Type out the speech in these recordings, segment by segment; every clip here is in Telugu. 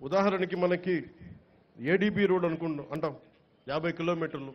ఉదాహరణకి మనకి ఏడీబీ రోడ్ అనుకుంటాం అంటాం యాభై కిలోమీటర్లు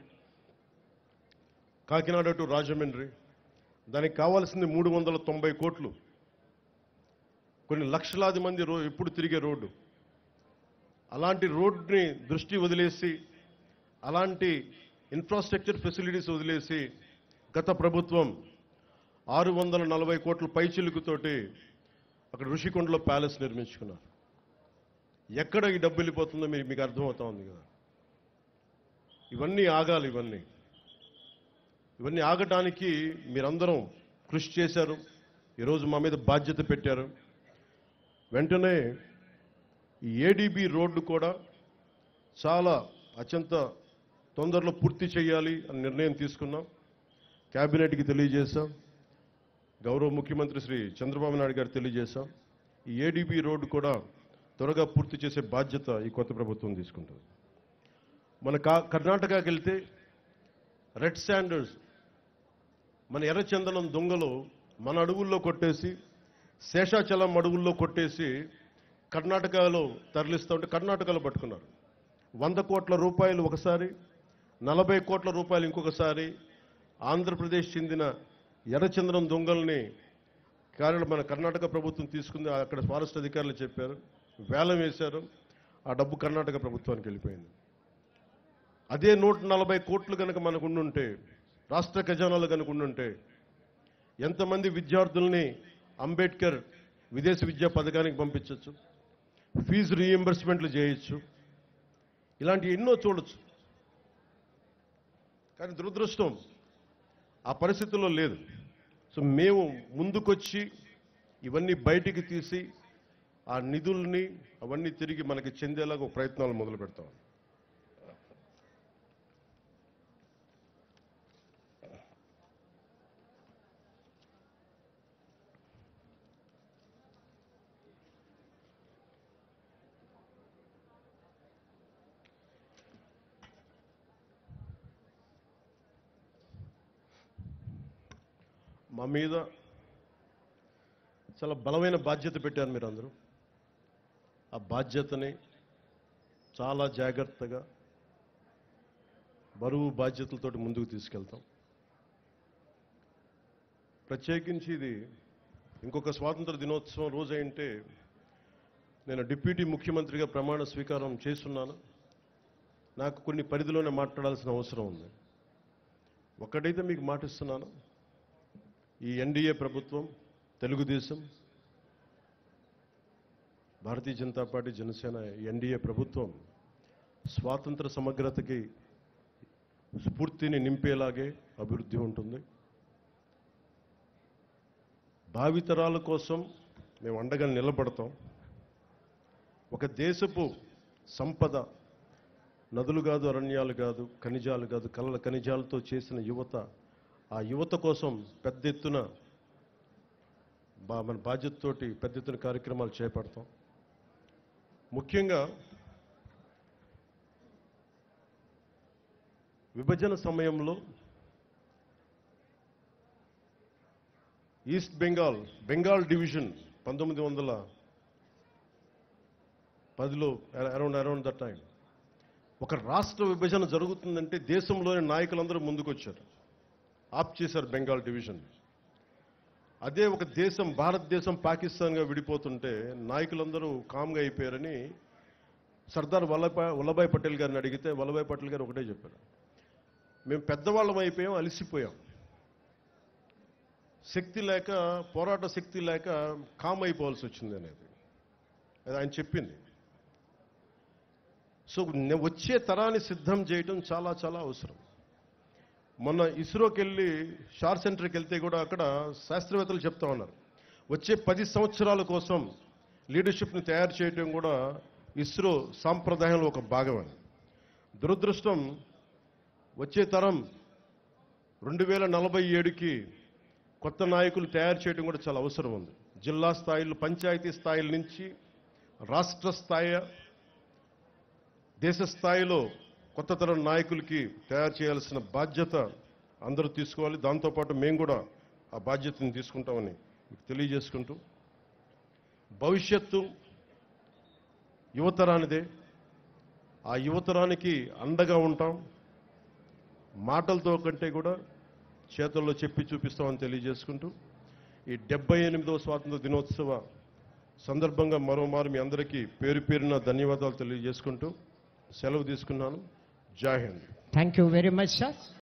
కాకినాడ టు రాజమండ్రి దానికి కావాల్సింది మూడు వందల తొంభై కోట్లు కొన్ని లక్షలాది మంది రో ఎప్పుడు తిరిగే రోడ్డు అలాంటి రోడ్ని దృష్టి వదిలేసి అలాంటి ఇన్ఫ్రాస్ట్రక్చర్ ఫెసిలిటీస్ వదిలేసి గత ప్రభుత్వం ఆరు వందల నలభై కోట్ల పైచిలుకుతోటి అక్కడ ఋషికొండలో ప్యాలెస్ నిర్మించుకున్నారు ఎక్కడ ఈ డబ్బు వెళ్ళిపోతుందో మీరు మీకు అర్థమవుతా ఉంది కదా ఇవన్నీ ఆగాలి ఇవన్నీ ఇవన్నీ ఆగటానికి మీరందరం కృషి చేశారు ఈరోజు మా మీద బాధ్యత పెట్టారు వెంటనే ఈ ఏడీబీ రోడ్డు కూడా చాలా అత్యంత తొందరలో పూర్తి చేయాలి అని నిర్ణయం తీసుకున్నాం కేబినెట్కి తెలియజేశాం గౌరవ ముఖ్యమంత్రి శ్రీ చంద్రబాబు నాయుడు గారు తెలియజేశాం ఈ ఏడీబీ రోడ్డు కూడా త్వరగా పూర్తి చేసే బాధ్యత ఈ కొత్త ప్రభుత్వం తీసుకుంటుంది మన కా కర్ణాటకకి వెళ్తే రెడ్ శాండర్స్ మన ఎర్రచందనం దొంగలు మన అడవుల్లో కొట్టేసి శేషాచలం అడవుల్లో కొట్టేసి కర్ణాటకలో తరలిస్తూ ఉంటే కర్ణాటకలో పట్టుకున్నారు వంద కోట్ల రూపాయలు ఒకసారి నలభై కోట్ల రూపాయలు ఇంకొకసారి ఆంధ్రప్రదేశ్ చెందిన ఎర్రచందనం దొంగల్ని కార్యాలయం మన కర్ణాటక ప్రభుత్వం తీసుకుంది అక్కడ ఫారెస్ట్ అధికారులు చెప్పారు వేలం వేశారు ఆ డబ్బు కర్ణాటక ప్రభుత్వానికి వెళ్ళిపోయింది అదే నూట నలభై కోట్లు కనుక మనకు ఉండుంటే రాష్ట్ర ఖజానాలు కనుక ఉండుంటే ఎంతమంది విద్యార్థుల్ని అంబేద్కర్ విదేశీ విద్యా పథకానికి పంపించవచ్చు ఫీజు రీఎంబర్స్మెంట్లు చేయొచ్చు ఇలాంటి ఎన్నో చూడొచ్చు కానీ దురదృష్టం ఆ పరిస్థితుల్లో లేదు సో మేము ముందుకొచ్చి ఇవన్నీ బయటికి తీసి ఆ నిధుల్ని అవన్నీ తిరిగి మనకి చెందేలాగా ఒక ప్రయత్నాలు మొదలు పెడతాం మా మీద చాలా బలమైన బాధ్యత పెట్టారు మీరు అందరూ ఆ బాధ్యతని చాలా జాగ్రత్తగా బరువు బాధ్యతలతోటి ముందుకు తీసుకెళ్తాం ప్రత్యేకించి ఇది ఇంకొక స్వాతంత్ర దినోత్సవం రోజు అయింటే నేను డిప్యూటీ ముఖ్యమంత్రిగా ప్రమాణ స్వీకారం చేస్తున్నాను నాకు కొన్ని పరిధిలోనే మాట్లాడాల్సిన అవసరం ఉంది ఒక్కటైతే మీకు మాటిస్తున్నాను ఈ ఎన్డీఏ ప్రభుత్వం తెలుగుదేశం భారతీయ జనతా పార్టీ జనసేన ఈ ఎన్డీఏ ప్రభుత్వం స్వాతంత్ర సమగ్రతకి స్ఫూర్తిని నింపేలాగే అభివృద్ధి ఉంటుంది భావితరాల కోసం మేము అండగా నిలబడతాం ఒక దేశపు సంపద నదులు కాదు అరణ్యాలు కాదు ఖనిజాలు కాదు కలల ఖనిజాలతో చేసిన యువత ఆ యువత కోసం పెద్ద ఎత్తున బా- మన బాధ్యతతోటి పెద్ద ఎత్తున కార్యక్రమాలు చేపడతాం ముఖ్యంగా విభజన సమయంలో ఈస్ట్ బెంగాల్ బెంగాల్ డివిజన్ పంతొమ్మిది వందల పదిలో అరౌండ్ అరౌండ్ దట్ టైం ఒక రాష్ట్ర విభజన జరుగుతుందంటే దేశంలోని నాయకులందరూ ముందుకొచ్చారు ఆప్ చేశారు బెంగాల్ డివిజన్ అదే ఒక దేశం భారతదేశం పాకిస్తాన్గా విడిపోతుంటే నాయకులందరూ కామ్గా అయిపోయారని సర్దార్ వల్లభాయ్ వల్లభాయ్ పటేల్ గారిని అడిగితే వల్లభాయ్ పటేల్ గారు ఒకటే చెప్పారు మేము పెద్దవాళ్ళం అయిపోయాం అలసిపోయాం శక్తి లేక పోరాట శక్తి లేక కామ్ అయిపోవాల్సి వచ్చింది అనేది అది ఆయన చెప్పింది సో నే- వచ్చే తరాన్ని సిద్ధం చేయడం చాలా చాలా అవసరం మొన్న ఇస్రోకి వెళ్ళి షార్ సెంటర్కి వెళ్తే కూడా అక్కడ శాస్త్రవేత్తలు చెప్తా ఉన్నారు వచ్చే పది సంవత్సరాల కోసం లీడర్షిప్ని తయారు చేయడం కూడా ఇస్రో సాంప్రదాయంలో ఒక భాగం అని దురదృష్టం వచ్చే తరం రెండు వేల నలభై ఏడుకి కొత్త నాయకులు తయారు చేయడం కూడా చాలా అవసరం ఉంది జిల్లా స్థాయిలో పంచాయతీ స్థాయిల నుంచి రాష్ట్ర స్థాయి దేశ స్థాయిలో కొత్త తరం నాయకులకి తయారు చేయాల్సిన బాధ్యత అందరూ తీసుకోవాలి దాంతోపాటు మేము కూడా ఆ బాధ్యతను తీసుకుంటామని మీకు తెలియజేసుకుంటూ భవిష్యత్తు యువతరానిదే ఆ యువతరానికి అండగా ఉంటాం మాటలతో కంటే కూడా చేతుల్లో చెప్పి చూపిస్తామని తెలియజేసుకుంటూ ఈ డెబ్బై ఎనిమిదవ స్వాతంత్ర దినోత్సవ సందర్భంగా మరోమారు మీ అందరికీ పేరు పేరున ధన్యవాదాలు తెలియజేసుకుంటూ సెలవు తీసుకున్నాను జై హింద్ thank you very much sir